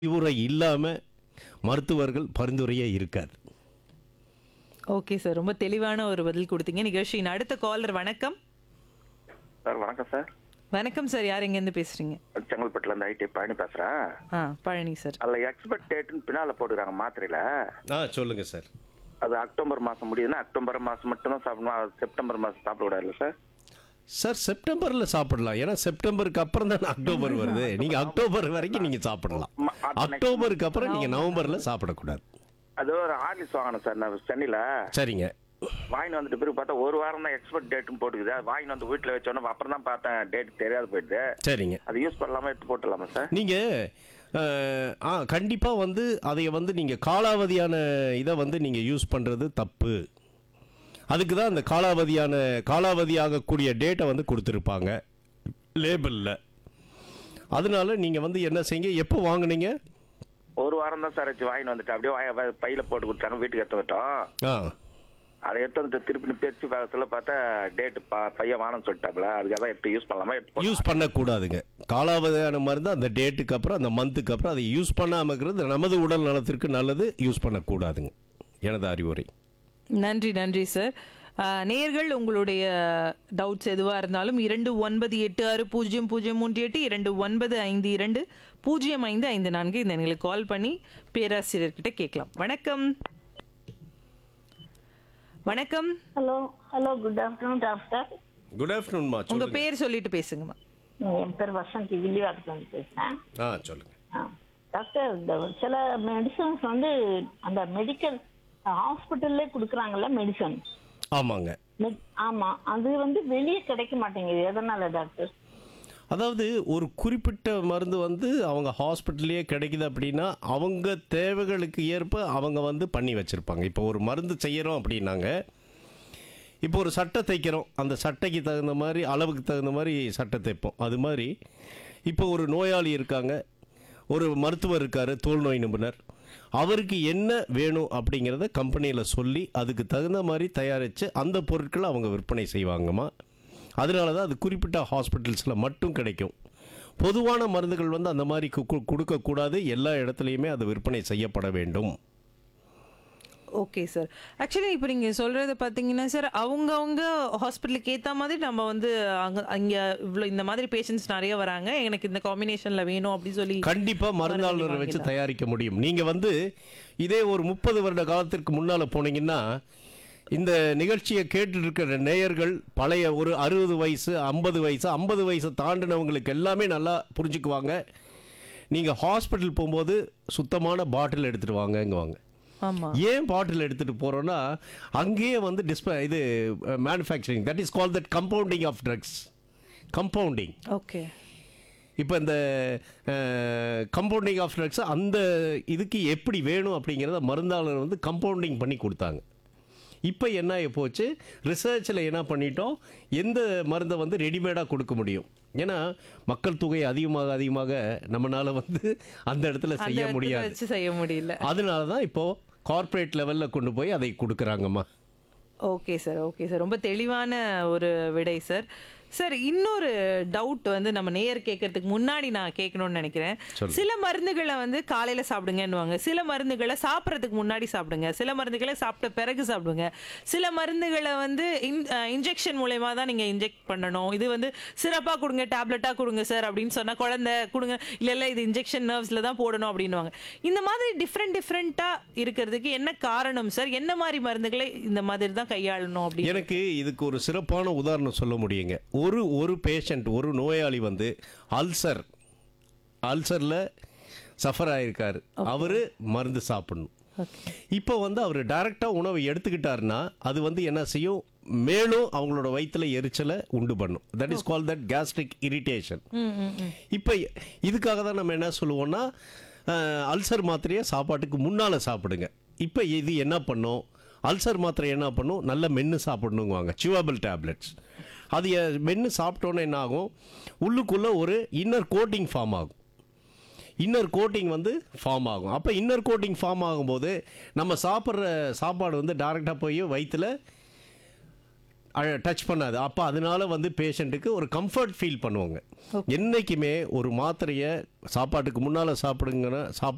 அறிவுரை இல்லாமல் மருத்துவர்கள் பரிந்துரையே இருக்காது ஓகே சார் ரொம்ப தெளிவான ஒரு பதில் கொடுத்தீங்க நிகழ்ச்சியின் அடுத்த காலர் வணக்கம் சார் வணக்கம் சார் வணக்கம் சார் யார் எங்கேருந்து பேசுறீங்க செங்கல்பட்டுல இருந்து ஐடி பழனி பேசுறேன் ஆ பழனி சார் அதுல எக்ஸ்பர்ட் டேட்னு பின்னால போட்டுக்கிறாங்க மாத்திரையில ஆ சொல்லுங்கள் சார் அது அக்டோபர் மாசம் முடியுதுன்னா அக்டோபர் மாசம் மட்டும் தான் சாப்பிடணும் அது செப்டம்பர் மாசம் சாப்பிட கூடாது சார் சார் செப்டம்பரில் சாப்பிடலாம் ஏன்னா செப்டம்பருக்கு அப்புறம் தான் அக்டோபர் வருது நீங்கள் அக்டோபர் வரைக்கும் நீங்கள் சாப்பிடலாம் ம- அது next- அக்டோபருக்கு அப்புறம் நீங்கள் நவம்பரில் சாப்பிடக்கூடாது அது ஒரு ஹார்லிக்ஸ் வாங்கினேன் சார் நான் சென்னையில சரிங்க வாங்கிட்டு வந்துட்டு பிறகு பார்த்தா ஒரு வாரம் தான் எக்ஸ்பர்ட் டேட்னு போட்டுக்குது அது வாங்கிட்டு வந்து வீட்டில் வச்சோன்னே அப்புறம் தான் பார்த்தேன் டேட் தெரியாது போயிடுது சரிங்க அது யூஸ் பண்ணலாமா எடுத்து போட்டுடலாமா சார் நீங்கள் ஆ கண்டிப்பாக வந்து அதை வந்து நீங்கள் காலாவதியான இதை வந்து நீங்கள் யூஸ் பண்ணுறது தப்பு அதுக்கு தான் அந்த காலாவதியான காலாவதி ஆகக்கூடிய டேட்டை வந்து கொடுத்துருப்பாங்க லேபிளில் அதனால நீங்கள் வந்து என்ன செய்யுங்க எப்போ வாங்குனீங்க ஒரு வாரம் தான் சார் வச்சு வாங்கிட்டு வந்துட்டு அப்படியே வாய- வ- பையில போட்டு கொடுத்தாங்க வீட்டுக்கு எடுத்து விட்டோம் ஆ அதை எடுத்து வந்துட்டு திருப்பி பிரிச்சு பார்க்கறதுல பார்த்தா டேட் பையன் வாங்கன்னு சொல்லிட்டாப்ல அதுக்காக தான் எடுத்து யூஸ் பண்ணலாமா எடுத்து போடலாம். யூஸ் பண்ணக்கூடாதுங்க காலாவதியான மருந்து அந்த டேட்டுக்கு அப்புறம் அந்த மந்த்துக்கு அப்புறம் அதை யூஸ் பண்ணாமல் இருக்கிறது நமது உடல் நலத்திற்கு நல்லது யூஸ் பண்ணக்கூடாதுங்க எனது அறிவுரை நன்றி நன்றி சார் நேர்கள் உங்களுடைய டவுட்ஸ் எதுவாக இருந்தாலும் இரண்டு ஒன்பது எட்டு ஆறு பூஜ்ஜியம் பூஜ்ஜியம் மூன்று எட்டு இரண்டு ஒன்பது ஐந்து இரண்டு பூஜ்ஜியம் ஐந்து ஐந்து நான்கு இந்த எங்களுக்கு கால் பண்ணி பேராசிரியர்கிட்ட கேட்கலாம் வணக்கம் வணக்கம் hello hello good afternoon doctor good ஆஃப்டர்நூன்மா உங்க சொல்லுங்க பேர் சொல்லிட்டு பேசுங்கம்மா என் பேர் வசந்தி வில்லிவாக்கத்துலேருந்து பேசுகிறேன் ஆ சொல்லுங்க ஆ டாக்டர் இந்த சில மெடிசன்ஸ் வந்து அந்த மெடிக்கல் ஹாஸ்பிட்டல்லே கொடுக்குறாங்கல்ல மெடிசன் ஆமாங்க ஆமாம் அது வந்து வெளியே கிடைக்க மாட்டேங்குது எதனால டாக்டர் அதாவது ஒரு குறிப்பிட்ட மருந்து வந்து அவங்க ஹாஸ்பிட்டல்லையே கிடைக்குது அப்படின்னா அவங்க தேவைகளுக்கு ஏற்ப அவங்க வந்து பண்ணி வச்சுருப்பாங்க இப்போ ஒரு மருந்து செய்கிறோம் அப்படின்னாங்க இப்போ ஒரு சட்டை தைக்கிறோம் அந்த சட்டைக்கு தகுந்த மாதிரி அளவுக்கு தகுந்த மாதிரி சட்டை தைப்போம் அது மாதிரி இப்போ ஒரு நோயாளி இருக்காங்க ஒரு மருத்துவர் இருக்கார் தோல் நோய் நிபுணர் அவருக்கு என்ன வேணும் அப்படிங்கிறத கம்பெனியில் சொல்லி அதுக்கு தகுந்த மாதிரி தயாரித்து அந்த பொருட்களை அவங்க விற்பனை செய்வாங்கம்மா அதனால தான் அது குறிப்பிட்ட ஹாஸ்பிட்டல்ஸில் மட்டும் கிடைக்கும் பொதுவான மருந்துகள் வந்து அந்த மாதிரி கு- கு- கொடுக்கக்கூடாது எல்லா இடத்துலையுமே அது விற்பனை செய்யப்பட வேண்டும் ஓகே சார் ஆக்சுவலி இப்போ நீங்கள் சொல்கிறத பார்த்தீங்கன்னா சார் அவங்கவுங்க ஹாஸ்பிட்டலுக்கு ஏற்ற மாதிரி நம்ம வந்து அங்கே அங்கே இவ்வளோ இந்த மாதிரி பேஷண்ட்ஸ் நிறைய வராங்க எனக்கு இந்த காம்பினேஷனில் வேணும் அப்படின்னு சொல்லி கண்டிப்பாக மருந்தாளரை வச்சு தயாரிக்க முடியும் நீங்கள் வந்து இதே ஒரு முப்பது வருட காலத்திற்கு முன்னால் போனீங்கன்னா இந்த நிகழ்ச்சியை கேட்டு இருக்கிற நேயர்கள் பழைய ஒரு அறுபது வயசு ஐம்பது வயசு ஐம்பது வயசு தாண்டினவங்களுக்கு எல்லாமே நல்லா புரிஞ்சுக்குவாங்க நீங்கள் ஹாஸ்பிட்டல் போகும்போது சுத்தமான பாட்டில் எடுத்துகிட்டு வாங்கங்குவாங்க ஆமாம் ஏன் பாட்டில் எடுத்துகிட்டு போகிறோன்னா அங்கேயே வந்து டிஸ்ப இது manufacturing that is call that compounding of drugs compounding okay இப்போ இந்த கம்பவுண்டிங் ஆஃப் ட்ரக்ஸ் அந்த இதுக்கு எப்படி வேணும் அப்படிங்கிறத மருந்தாளர் வந்து கம்பவுண்டிங் பண்ணி கொடுத்தாங்க இப்போ என்ன ஆகி போச்சு ரிசர்ச்சில் என்ன பண்ணிட்டோம் எந்த மருந்தை வந்து ரெடிமேடாக கொடுக்க முடியும் ஏன்னா மக்கள் தொகை அதிகமாக அதிகமாக நம்மளால் வந்து அந்த இடத்துல அந்த செய்ய இடத்துல முடியாது வச்சு செய்ய முடியல அதனால தான் இப்போது கார்ப்பரேட் லெவலில் கொண்டு போய் அதை கொடுக்குறாங்கம்மா ஓகே சார் ஓகே சார் ரொம்ப தெளிவான ஒரு விடை சார் சார் இன்னொரு டவுட் வந்து நம்ம நேயர் கேட்கறதுக்கு முன்னாடி நான் கேட்கணும்னு நினைக்கிறேன் சொல்லுங்க. சில மருந்துகளை வந்து காலையில சாப்பிடுங்கன்னுவாங்க சில மருந்துகளை சாப்பிட்றதுக்கு முன்னாடி சாப்பிடுங்க சில மருந்துகளை சாப்பிட்ட பிறகு சாப்பிடுங்க சில மருந்துகளை வந்து இன்ஜெக்ஷன் மூலயமா தான் நீங்க இன்ஜெக்ட் பண்ணணும் இது வந்து சிறப்பா கொடுங்க டேப்லெட்டா கொடுங்க சார் அப்படின்னு சொன்னா குழந்தை கொடுங்க இல்ல இல்ல இது இன்ஜெக்ஷன் நர்வ்ஸ்ல தான் போடணும் அப்படின்னுவாங்க இந்த மாதிரி டிஃப்ரெண்ட் டிஃப்ரெண்டா இருக்கிறதுக்கு என்ன காரணம் சார் என்ன மாதிரி மருந்துகளை இந்த மாதிரி தான் கையாளணும் அப்படின்னு எனக்கு இதுக்கு ஒரு சிறப்பான உதாரணம் சொல்ல முடியுங்க ஒரு ஒரு பேஷண்ட் ஒரு நோயாளி வந்து அல்சர் அல்சரில் சஃபர் ஆயிருக்காரு அவர் மருந்து சாப்பிடணும் ஓகே இப்போ வந்து அவர் டைரெக்டாக உணவை எடுத்துக்கிட்டாருன்னா அது வந்து என்ன செய்யும் மேலும் அவங்களோட வயிற்றுல எரிச்சலை உண்டு பண்ணும் that is call that gastric irritation இப்போ இதுக்காக தான் நம்ம என்ன சொல்லுவோம்னா அஹ், அல்சர் மாத்திரையை சாப்பாட்டுக்கு முன்னால் சாப்பிடுங்க இப்போ இது என்ன பண்ணும் அல்சர் மாத்திரை என்ன பண்ணும் நல்ல மென்று சாப்பிடணுங்குவாங்க சிவபிள் டேப்லெட்ஸ் அது எ- மென்று சாப்பிட்டோன்னே என்ன ஆகும் உள்ளுக்குள்ளே ஒரு இன்னர் கோட்டிங் ஃபார்ம் ஆகும் இன்னர் கோட்டிங் வந்து ஃபார்ம் ஆகும் அப்போ இன்னர் கோட்டிங் ஃபார்ம் ஆகும்போது நம்ம சாப்பிட்ற சாப்பாடு வந்து டைரெக்டாக போய் வயிற்றுல டச் பண்ணாது அப்போ அதனால வந்து பேஷண்ட்டுக்கு ஒரு கம்ஃபர்ட் ஃபீல் பண்ணுவாங்க என்றைக்குமே ஒரு மாத்திரையை சாப்பாட்டுக்கு முன்னால் சாப்பிடுங்கன்னா சாப்பிட